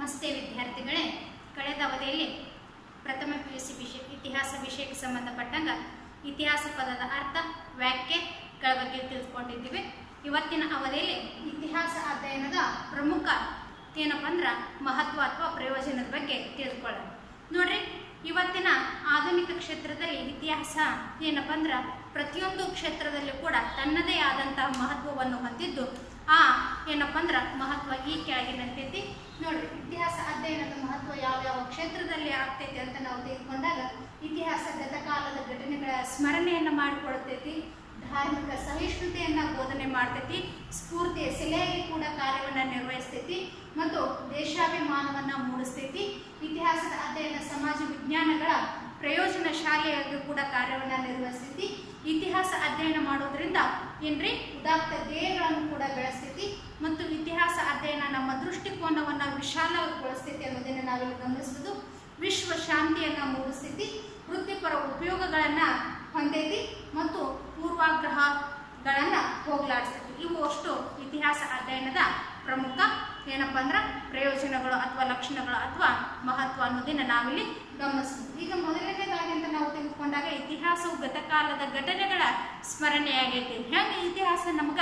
ನಮಸ್ತೆ ವಿದ್ಯಾರ್ಥಿಗಳೇ ಕಳೆದ ಅವಧಿಯಲ್ಲಿ ಪ್ರಥಮ ಪಿ ಯು ಸಿ ವಿಷಯ ಇತಿಹಾಸ ವಿಷಯಕ್ಕೆ ಸಂಬಂಧಪಟ್ಟಂಗ ಇತಿಹಾಸ ಪದದ ಅರ್ಥ ವ್ಯಾಖ್ಯೆಗಳ ಬಗ್ಗೆ ತಿಳ್ಕೊಂಡಿದ್ದೀವಿ ಇವತ್ತಿನ ಅವಧಿಯಲ್ಲಿ ಇತಿಹಾಸ ಅಧ್ಯಯನದ ಪ್ರಮುಖ ಏನಪ್ಪ ಅಂದ್ರೆ ಮಹತ್ವ ಅಥವಾ ಪ್ರಯೋಜನದ ಬಗ್ಗೆ ತಿಳ್ಕೊಳ್ಳೋಣ ನೋಡ್ರಿ ಇವತ್ತಿನ ಆಧುನಿಕ ಕ್ಷೇತ್ರದಲ್ಲಿ ಇತಿಹಾಸ ಏನಪ್ಪ ಅಂದ್ರೆ ಪ್ರತಿಯೊಂದು ಕ್ಷೇತ್ರದಲ್ಲೂ ಕೂಡ ತನ್ನದೇ ಆದಂತಹ ಮಹತ್ವವನ್ನು ಹೊಂದಿದ್ದು ಆ ಏನಪ್ಪ ಅಂದ್ರೆ ಮಹತ್ವ ಈ ಕೆಳಗಿನಂತೈತಿ ನೋಡ್ರಿ ಇತಿಹಾಸ ಅಧ್ಯಯನದ ಮಹತ್ವ ಯಾವ ಯಾವ ಕ್ಷೇತ್ರದಲ್ಲಿ ಆಗ್ತೈತಿ ಅಂತ ನಾವು ತೆಗೆದುಕೊಂಡಾಗ ಇತಿಹಾಸ ಗತಕಾಲದ ಘಟನೆಗಳ ಸ್ಮರಣೆಯನ್ನ ಮಾಡಿಕೊಡ್ತೈತಿ ಧಾರ್ಮಿಕ ಸಹಿಷ್ಣುತೆಯನ್ನ ಬೋಧನೆ ಮಾಡ್ತೈತಿ ಸ್ಫೂರ್ತಿಯ ಸೆಲೆಯಾಗಿ ಕೂಡ ಕಾರ್ಯವನ್ನ ನಿರ್ವಹಿಸ್ತೈತಿ ಮತ್ತು ದೇಶಾಭಿಮಾನವನ್ನ ಮೂಡಿಸ್ತೈತಿ ಇತಿಹಾಸದ ಅಧ್ಯಯನ ಸಮಾಜ ವಿಜ್ಞಾನಗಳ ಪ್ರಯೋಜನಶಾಲಿಯಾಗಿ ಕೂಡ ಕಾರ್ಯವನ್ನ ನಿರ್ವಹಿಸ್ತೈತಿ ಇತಿಹಾಸ ಅಧ್ಯಯನ ಮಾಡೋದ್ರಿಂದ ಏನ್ರಿ ಉದಾತ್ತ ಧ್ಯೇಯಗಳನ್ನು ಕೂಡ ಬೆಳೆಸ್ತೈತಿ ಮತ್ತು ಇತಿಹಾಸ ಅಧ್ಯಯನ ನಮ್ಮ ದೃಷ್ಟಿಕೋನವನ್ನ ವಿಶಾಲಗೊಳಿಸ್ತೈತಿ ಅನ್ನೋದನ್ನ ನಾವಿಲ್ಲಿ ಗಮನಿಸಬಹುದು ವಿಶ್ವ ಶಾಂತಿಯನ್ನ ಮೂಡಿಸ್ತೈತಿ ವೃತ್ತಿಪರ ಉಪಯೋಗಗಳನ್ನ ಹೊಂದೈತಿ ಮತ್ತು ಪೂರ್ವಾಗ್ರಹಗಳನ್ನ ಹೋಗ್ಲಾಡಿಸ್ತೈತಿ ಇವು ಅಷ್ಟು ಇತಿಹಾಸ ಅಧ್ಯಯನದ ಪ್ರಮುಖ ಏನಪ್ಪ ಅಂದ್ರೆ ಪ್ರಯೋಜನಗಳು ಅಥವಾ ಲಕ್ಷಣಗಳು ಅಥವಾ ಮಹತ್ವ ಅನ್ನೋದನ್ನ ನಾವಿಲ್ಲಿ ಗಮನಿಸ್ತೀವಿ ಈಗ ಮೊದಲನೇದಾಗಿ ಅಂತ ನಾವು ತೆಗೆದುಕೊಂಡಾಗ ಇತಿಹಾಸವು ಗತಕಾಲದ ಘಟನೆಗಳ ಸ್ಮರಣೆಯಾಗೈತಿ ಹೆಂಗೆ ಇತಿಹಾಸ ನಮ್ಗ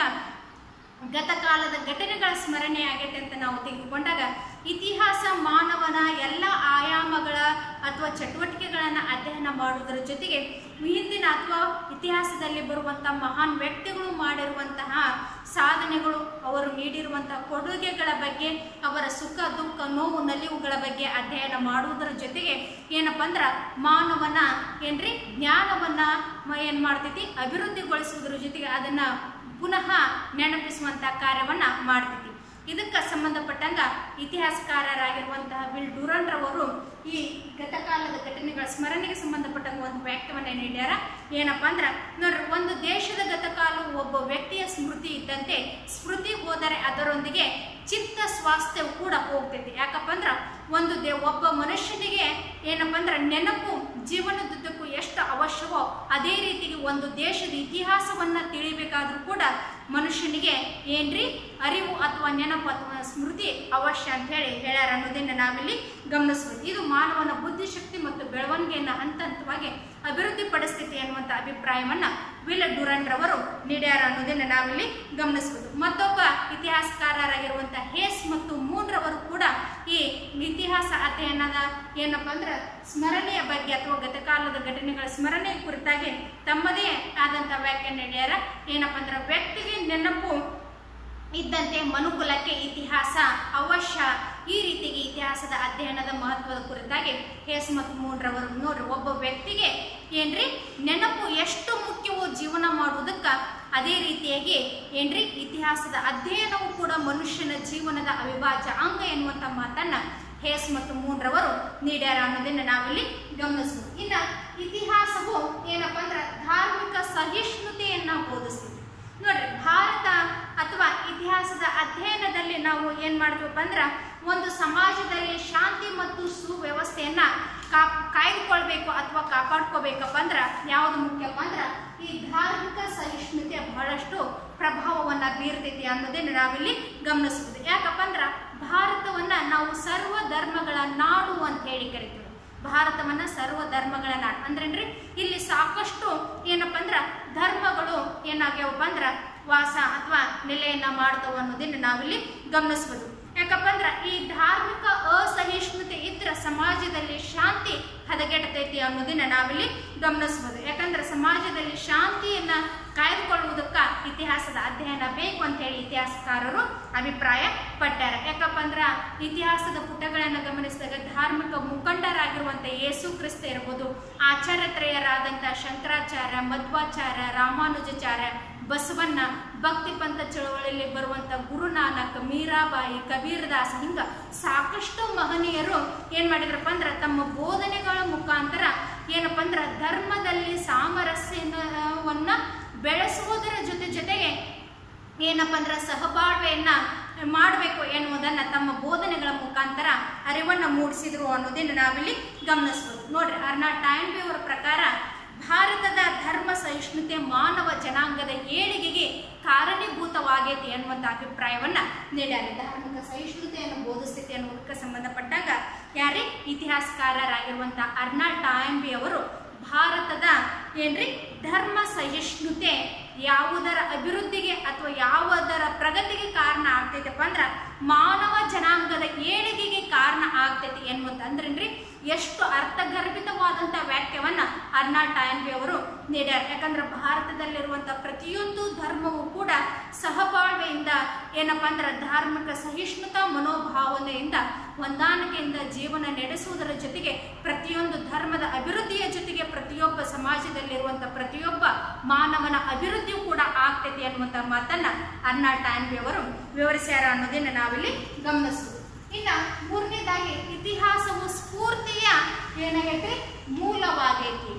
ಗತಕಾಲದ ಘಟನೆಗಳ ಸ್ಮರಣೆ ಆಗೈತೆ ಅಂತ ನಾವು ತೆಗೆದುಕೊಂಡಾಗ ಇತಿಹಾಸ ಮಾನವನ ಎಲ್ಲ ಆಯಾಮಗಳ ಅಥವಾ ಚಟುವಟಿಕೆಗಳನ್ನು ಅಧ್ಯಯನ ಮಾಡುವುದರ ಜೊತೆಗೆ ಹಿಂದಿನ ಅಥವಾ ಇತಿಹಾಸದಲ್ಲಿ ಬರುವಂಥ ಮಹಾನ್ ವ್ಯಕ್ತಿಗಳು ಮಾಡಿರುವಂತಹ ಸಾಧನೆಗಳು ಅವರು ನೀಡಿರುವಂತಹ ಕೊಡುಗೆಗಳ ಬಗ್ಗೆ ಅವರ ಸುಖ ದುಃಖ ನೋವು ನಲಿವುಗಳ ಬಗ್ಗೆ ಅಧ್ಯಯನ ಮಾಡುವುದರ ಜೊತೆಗೆ ಏನಪ್ಪ ಅಂದ್ರೆ ಮಾನವನ ಏನ್ರಿ ಜ್ಞಾನವನ್ನ ಮ- ಏನ್ ಮಾಡ್ತೈತಿ ಅಭಿವೃದ್ಧಿಗೊಳಿಸುವುದರ ಜೊತೆಗೆ ಅದನ್ನ ಪುನಃ ನೆನಪಿಸುವಂತಹ ಕಾರ್ಯವನ್ನ ಮಾಡ್ತೈತಿ ಇದಕ್ಕೆ ಸಂಬಂಧಪಟ್ಟಂಗ ಇತಿಹಾಸಕಾರರಾಗಿರುವಂತಹ ವಿಲ್ ಡುರನ್ ರವರು ಈ ಗತಕಾಲದ ಘಟನೆಗಳ ಸ್ಮರಣೆಗೆ ಸಂಬಂಧಪಟ್ಟಂಗ ಒಂದು ವ್ಯಾಖ್ಯವನ್ನ ನೀಡ್ಯಾರ ಏನಪ್ಪಾ ಅಂದ್ರ ನೋಡ್ರಿ ಒಂದು ದೇಶದ ಗತಕಾಲವು ಒಬ್ಬ ವ್ಯಕ್ತಿಯ ಸ್ಮೃತಿ ಇದ್ದಂತೆ ಸ್ಮೃತಿ ಹೋದರೆ ಅದರೊಂದಿಗೆ ಚಿತ್ತ ಸ್ವಾಸ್ಥ್ಯವು ಕೂಡ ಹೋಗ್ತೈತಿ ಯಾಕಪ್ಪ ಅಂದ್ರ ಒಂದು ದೇ ಒಬ್ಬ ಮನುಷ್ಯನಿಗೆ ಏನಪ್ಪ ಅಂದ್ರ ನೆನಪು ಜೀವನದುದ್ದಕ್ಕೂ ಎಷ್ಟು ಅವಶ್ಯವೋ ಅದೇ ರೀತಿಗೆ ಒಂದು ದೇಶದ ಇತಿಹಾಸವನ್ನ ತಿಳಿಬೇಕಾದ್ರೂ ಕೂಡ ಮನುಷ್ಯನಿಗೆ ಏನ್ರಿ ಅರಿವು ಅಥವಾ ನೆನಪು ಅಥವಾ ಸ್ಮೃತಿ ಅವಶ್ಯ ಅಂತ ಹೇಳಿ ಹೇಳ್ಯಾರ ಅನ್ನೋದನ್ನ ನಾವಿಲ್ಲಿ ಗಮನಿಸ್ಬೋದು ಇದು ಮಾನವನ ಬುದ್ಧಿಶಕ್ತಿ ಮತ್ತು ಬೆಳವಣಿಗೆಯನ್ನ ಹಂತ ಹಂತವಾಗಿ ಅಭಿವೃದ್ಧಿ ಪಡಿಸ್ತೈತಿ ಅನ್ನುವಂಥ ಅಭಿಪ್ರಾಯವನ್ನ ವಿಲ್ ಡುರನ್ ರವರು ನೀಡ್ಯಾರ ಅನ್ನೋದನ್ನ ನಾವಿಲ್ಲಿ ಗಮನಿಸ್ಬೋದು ಮತ್ತೊಬ್ಬ ಇತಿಹಾಸಕಾರರಾಗಿರುವಂಥ ಹೇಸ್ ಮತ್ತು ಮೂನ್ ರವರು ಕೂಡ ಈ ಇತಿಹಾಸ ಅಧ್ಯಯನದ ಏನಪ್ಪ ಅಂದ್ರೆ ಸ್ಮರಣೆಯ ಬಗ್ಗೆ ಅಥವಾ ಗತಕಾಲದ ಘಟನೆಗಳ ಸ್ಮರಣೆ ಕುರಿತಾಗಿ ತಮ್ಮದೇ ಆದಂಥ ವ್ಯಾಖ್ಯೆ ನೀಡ್ಯಾರ ಏನಪ್ಪ ಅಂದ್ರೆ ವ್ಯಕ್ತಿಗೆ ನೆನಪು ಇದ್ದಂತೆ ಮನುಕುಲಕ್ಕೆ ಇತಿಹಾಸ ಅವಶ್ಯ ಈ ರೀತಿಗೆ ಇತಿಹಾಸದ ಅಧ್ಯಯನದ ಮಹತ್ವದ ಕುರಿತಾಗಿ ಹೇಸ್ ಮತ್ತು ಮೂಡ್ರವರು ನೋಡ್ರಿ ಒಬ್ಬ ವ್ಯಕ್ತಿಗೆ ಏನ್ರಿ ನೆನಪು ಎಷ್ಟು ಮುಖ್ಯವೋ ಜೀವನ ಮಾಡುವುದಕ್ಕ ಅದೇ ರೀತಿಯಾಗಿ ಏನ್ರಿ ಇತಿಹಾಸದ ಅಧ್ಯಯನವು ಕೂಡ ಮನುಷ್ಯನ ಜೀವನದ ಅವಿಭಾಜ್ಯ ಅಂಗ ಎನ್ನುವಂಥ ಮಾತನ್ನ ಹೇಸ್ ಮತ್ತು ಮೂಡ್ರವರು ನೀಡ್ಯಾರ ಅನ್ನೋದನ್ನ ನಾವಿಲ್ಲಿ ಗಮನಿಸ್ಬೋದು ಇನ್ನ ಇತಿಹಾಸವು ಏನಪ್ಪ ಅಂದ್ರೆ ಧಾರ್ಮಿಕ ಸಹಿಷ್ಣುತೆಯನ್ನ ಬೋಧಿಸ್ತೀವಿ ನೋಡ್ರಿ ಭಾರತ ಅಥವಾ ಇತಿಹಾಸದ ಅಧ್ಯಯನದಲ್ಲಿ ನಾವು ಏನ್ ಮಾಡ್ತೀವಪ್ಪ ಅಂದ್ರ ಒಂದು ಸಮಾಜದಲ್ಲಿ ಶಾಂತಿ ಮತ್ತು ಸುವ್ಯವಸ್ಥೆಯನ್ನ ಕಾ ಕಾಯ್ದುಕೊಳ್ಬೇಕು ಅಥವಾ ಕಾಪಾಡ್ಕೋಬೇಕಪ್ಪ ಅಂದ್ರ ಯಾವ್ದು ಮುಖ್ಯಪ್ಪ ಅಂದ್ರ ಈ ಧಾರ್ಮಿಕ ಸಹಿಷ್ಣುತೆ ಬಹಳಷ್ಟು ಪ್ರಭಾವವನ್ನ ಬೀರ್ತೈತಿ ಅನ್ನೋದನ್ನ ನಾವಿಲ್ಲಿ ಗಮನಿಸಬಹುದು ಯಾಕಪ್ಪ ಅಂದ್ರ ಭಾರತವನ್ನ ನಾವು ಸರ್ವ ಧರ್ಮಗಳ ನಾಡು ಅಂತ ಹೇಳಿ ಕರಿತೀವಿ ಭಾರತವನ್ನ ಸರ್ವ ಧರ್ಮಗಳ ನಾಡು ಅಂದ್ರೇನ್ರಿ ಇಲ್ಲಿ ಸಾಕಷ್ಟು ಏನಪ್ಪ ಅಂದ್ರ ಧರ್ಮಗಳು ಏನಾಗ್ಯಾವಪ್ಪ ಅಂದ್ರ ವಾಸ ಅಥವಾ ನೆಲೆಯನ್ನ ಮಾಡ್ತಾವ ಅನ್ನೋದನ್ನ ನಾವಿಲ್ಲಿ ಗಮನಿಸ್ಬೋದು ಯಾಕಪ್ಪ ಅಂದ್ರ ಈ ಧಾರ್ಮಿಕ ಅಸಹಿಷ್ಣುತೆ ಇದ್ರ ಸಮಾಜದಲ್ಲಿ ಶಾಂತಿ ಹದಗೆಡ್ತೈತಿ ಅನ್ನೋದನ್ನ ನಾವಿಲ್ಲಿ ಗಮನಿಸ್ಬೋದು ಯಾಕಂದ್ರೆ ಸಮಾಜದಲ್ಲಿ ಶಾಂತಿಯನ್ನ ಕಾಯ್ದುಕೊಳ್ಳುವುದಕ್ಕ ಇತಿಹಾಸದ ಅಧ್ಯಯನ ಬೇಕು ಅಂತ ಹೇಳಿ ಇತಿಹಾಸಕಾರರು ಅಭಿಪ್ರಾಯ ಪಟ್ಟಾರ ಯಾಕಪ್ಪ ಅಂದ್ರ ಇತಿಹಾಸದ ಪುಟಗಳನ್ನು ಗಮನಿಸಿದಾಗ ಧಾರ್ಮಿಕ ಮುಖಂಡರಾಗಿರುವಂತ ಯೇಸು ಕ್ರಿಸ್ತ ಇರ್ಬೋದು ಆಚಾರ್ಯತ್ರಯರಾದಂಥ ಶಂಕರಾಚಾರ್ಯ ಮಧ್ವಾಚಾರ್ಯ ರಾಮಾನುಜಾಚಾರ್ಯ ಬಸವಣ್ಣ ಭಕ್ತಿ ಪಂಥ ಚಳವಳಿಯಲ್ಲಿ ಬರುವಂತ ಗುರುನಾನಕ್ ಮೀರಾಬಾಯಿ ಕಬೀರದಾಸ್ ಹಿಂಗ ಸಾಕಷ್ಟು ಮಹನೀಯರು ಏನ್ ಮಾಡಿದ್ರಪ್ಪ ಅಂದ್ರ ತಮ್ಮ ಬೋಧನೆಗಳ ಮುಖಾಂತರ ಏನಪ್ಪ ಅಂದ್ರ ಧರ್ಮದಲ್ಲಿ ಸಾಮರಸ್ಯವನ್ನ ಬೆಳೆಸುವುದರ ಜೊತೆ ಜೊತೆಗೆ ಏನಪ್ಪ ಅಂದ್ರ ಸಹಬಾಳ್ವೆಯನ್ನ ಮಾಡಬೇಕು ಎನ್ನುವುದನ್ನ ತಮ್ಮ ಬೋಧನೆಗಳ ಮುಖಾಂತರ ಅರಿವನ್ನ ಮೂಡಿಸಿದ್ರು ಅನ್ನೋದನ್ನ ನಾವಿಲ್ಲಿ ಗಮನಿಸ್ಬೋದು ನೋಡ್ರಿ ಅರ್ನಾ ಟೈಮ್ ಅವರ ಪ್ರಕಾರ ಭಾರತದ ಧರ್ಮ ಸಹಿಷ್ಣುತೆ ಮಾನವ ಜನಾಂಗದ ಏಳಿಗೆಗೆ ಕಾರಣೀಭೂತವಾಗೈತಿ ಅನ್ನುವಂಥ ಅಭಿಪ್ರಾಯವನ್ನ ನೀಡ್ಯಾರ ಧಾರ್ಮಿಕ ಸಹಿಷ್ಣುತೆಯನ್ನು ಬೋಧಿಸ್ತೈತಿ ಅನ್ನೋದಕ್ಕೆ ಸಂಬಂಧಪಟ್ಟಾಗ ಯಾರೇ ಇತಿಹಾಸಕಾರರಾಗಿರುವಂಥ ಅರ್ನಾಲ್ಡ್ ಟಾಯಂಬಿ ಅವರು ಭಾರತದ ಏನ್ರಿ ಧರ್ಮ ಸಹಿಷ್ಣುತೆ ಯಾವುದರ ಅಭಿವೃದ್ಧಿಗೆ ಅಥವಾ ಯಾವುದರ ಪ್ರಗತಿಗೆ ಕಾರಣ ಆಗ್ತೈತಪ್ಪ ಅಂದ್ರ ಮಾನವ ಜನಾಂಗದ ಏಳಿಗೆಗೆ ಕಾರಣ ಆಗ್ತೈತಿ ಎನ್ನುವಂತ ಅಂದ್ರೇನ್ರಿ ಎಷ್ಟು ಅರ್ಥಗರ್ಭಿತವಾದಂಥ ವ್ಯಾಖ್ಯವನ್ನ ಅರ್ನಾಲ್ಡ್ ಟಾಯನ್ಬಿ ಅವರು ನೀಡ್ಯಾರ ಯಾಕಂದ್ರೆ ಭಾರತದಲ್ಲಿರುವಂಥ ಪ್ರತಿಯೊಂದು ಧರ್ಮವೂ ಕೂಡ ಸಹಬಾಳ್ವೆಯಿಂದ ಏನಪ್ಪಾ ಅಂದ್ರೆ ಧಾರ್ಮಿಕ ಸಹಿಷ್ಣುತಾ ಮನೋಭಾವನೆಯಿಂದ ಹೊಂದಾಣಿಕೆಯಿಂದ ಜೀವನ ನಡೆಸುವುದರ ಜೊತೆಗೆ ಪ್ರತಿಯೊಂದು ಧರ್ಮದ ಅಭಿವೃದ್ಧಿಯ ಜೊತೆಗೆ ಪ್ರತಿಯೊಬ್ಬ ಸಮಾಜದಲ್ಲಿರುವಂಥ ಪ್ರತಿಯೊಬ್ಬ ಮಾನವನ ಅಭಿವೃದ್ಧಿಯೂ ಕೂಡ ಆಗ್ತೈತಿ ಅನ್ನುವಂಥ ಮಾತನ್ನ ಅರ್ನಾಲ್ಡ್ ಟಾನ್ಬಿ ಅವರು ವಿವರಿಸ್ಯಾರ ಅನ್ನೋದನ್ನ ನಾವಿಲ್ಲಿ ಗಮನಿಸ್ಬೋದು ಇನ್ನ ಮೂರನೇದಾಗಿ ಇತಿಹಾಸವು ಸ್ಫೂರ್ತಿಯ ಏನಾಗೈತಿ ಮೂಲವಾಗೈತಿ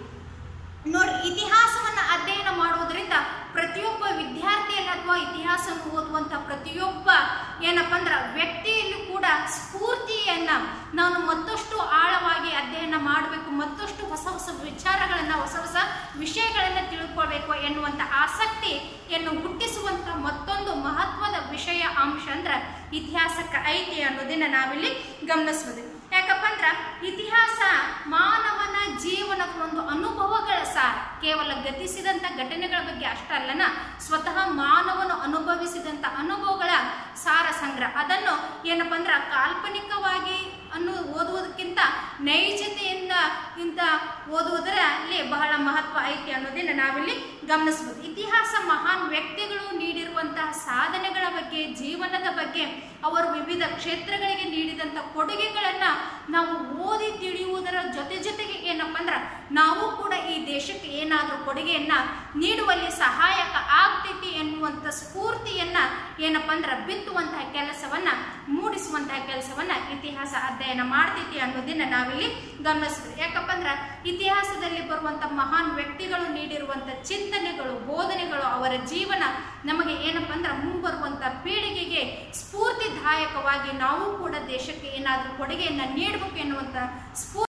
ನೋಡಿ ಇತಿಹಾಸವನ್ನ ಅಧ್ಯಯನ ಮಾಡುವುದರಿಂದ ಪ್ರತಿಯೊಬ್ಬ ವಿದ್ಯಾರ್ಥಿಯಲ್ಲಿ ಅಥವಾ ಇತಿಹಾಸವನ್ನು ಓದುವಂತ ಪ್ರತಿಯೊಬ್ಬ ಏನಪ್ಪ ಅಂದ್ರ ವ್ಯಕ್ತಿಯಲ್ಲಿ ಕೂಡ ಸ್ಫೂರ್ತಿಯನ್ನ ನಾನು ಮತ್ತಷ್ಟು ಆಳವಾಗಿ ಅಧ್ಯಯನ ಮಾಡಬೇಕು ಮತ್ತಷ್ಟು ಹೊಸ ಹೊಸ ವಿಚಾರಗಳನ್ನ ಹೊಸ ಹೊಸ ವಿಷಯಗಳನ್ನ ತಿಳ್ಕೊಳ್ಬೇಕು ಎನ್ನುವಂತ ಆಸಕ್ತಿಯನ್ನು ಹುಟ್ಟಿಸುವಂತ ಮತ್ತೊಂದು ಮಹತ್ವದ ವಿಷಯ ಅಂಶ ಅಂದ್ರ ಇತಿಹಾಸಕ್ಕೆ ಐತಿ ಅನ್ನೋದನ್ನ ನಾವಿಲ್ಲಿ ಗಮನಿಸ್ಬೋದು ಯಾಕಪ್ಪ ಅಂದ್ರ ಇತಿಹಾಸ ಮಾನವನ ಜೀವನದ ಒಂದು ಅನುಭವಗಳ ಸಾರ ಕೇವಲ ಗತಿಸಿದಂತ ಘಟನೆಗಳ ಬಗ್ಗೆ ಅಷ್ಟಲ್ಲನ ಸ್ವತಃ ಮಾನವನು ಅನುಭವಿಸಿದಂತ ಅನುಭವಗಳ ಸಾರ ಸಂಗ್ರಹ ಅದನ್ನು ಏನಪ್ಪ ಅಂದ್ರ ಕಾಲ್ಪನಿಕವಾಗಿ ಅನ್ನು ಓದುವುದಕ್ಕಿಂತ ನೈಜತೆಯಿಂದ ಇಂತ ಓದುವುದರಲ್ಲಿ ಬಹಳ ಮಹತ್ವ ಐತಿ ಅನ್ನೋದನ್ನ ನಾವಿಲ್ಲಿ ಗಮನಿಸಬಹುದು ಇತಿಹಾಸ ಮಹಾನ್ ವ್ಯಕ್ತಿಗಳು ನೀಡಿರುವಂತಹ ಸಾಧನೆಗಳ ಬಗ್ಗೆ ಜೀವನದ ಬಗ್ಗೆ ಅವರು ವಿವಿಧ ಕ್ಷೇತ್ರಗಳಿಗೆ ನೀಡಿದಂಥ ಕೊಡುಗೆಗಳನ್ನ ನಾವು ಓದಿ ತಿಳಿಯುವುದರ ಜೊತೆ ಜೊತೆಗೆ ಏನಪ್ಪ ಅಂದ್ರ ನಾವು ಕೂಡ ಈ ದೇಶಕ್ಕೆ ಏನಾದರೂ ಕೊಡುಗೆಯನ್ನ ನೀಡುವಲ್ಲಿ ಸಹಾಯಕ ಆಗ್ತೈತಿ ಎನ್ನುವಂಥ ಸ್ಫೂರ್ತಿಯನ್ನ ಏನಪ್ಪ ಅಂದ್ರ ಬಿತ್ತುವಂತಹ ಕೆಲಸವನ್ನ ಮೂಡಿಸುವಂತಹ ಕೆಲಸವನ್ನ ಇತಿಹಾಸ ಅಧ್ಯಯನ ಮಾಡ್ತೈತಿ ಅನ್ನೋದನ್ನ ನಾವಿಲ್ಲಿ ಗಮನಿಸ್ಬೇಕು ಯಾಕಪ್ಪ ಅಂದ್ರ ಇತಿಹಾಸದಲ್ಲಿ ಬರುವಂತ ಮಹಾನ್ ವ್ಯಕ್ತಿಗಳು ನೀಡಿರುವಂತ ಚಿಂತನೆಗಳು ಬೋಧನೆಗಳು ಅವರ ಜೀವನ ನಮಗೆ ಏನಪ್ಪ ಅಂದ್ರ ಮುಂಬರುವಂತ ಪೀಳಿಗೆಗೆ ಸ್ಫೂರ್ತಿದಾಯಕವಾಗಿ ನಾವು ಕೂಡ ದೇಶಕ್ಕೆ ಏನಾದರೂ ಕೊಡುಗೆಯನ್ನ ನೀಡಬೇಕು ಎನ್ನುವಂತ ಸ್ಫೂರ್ತಿ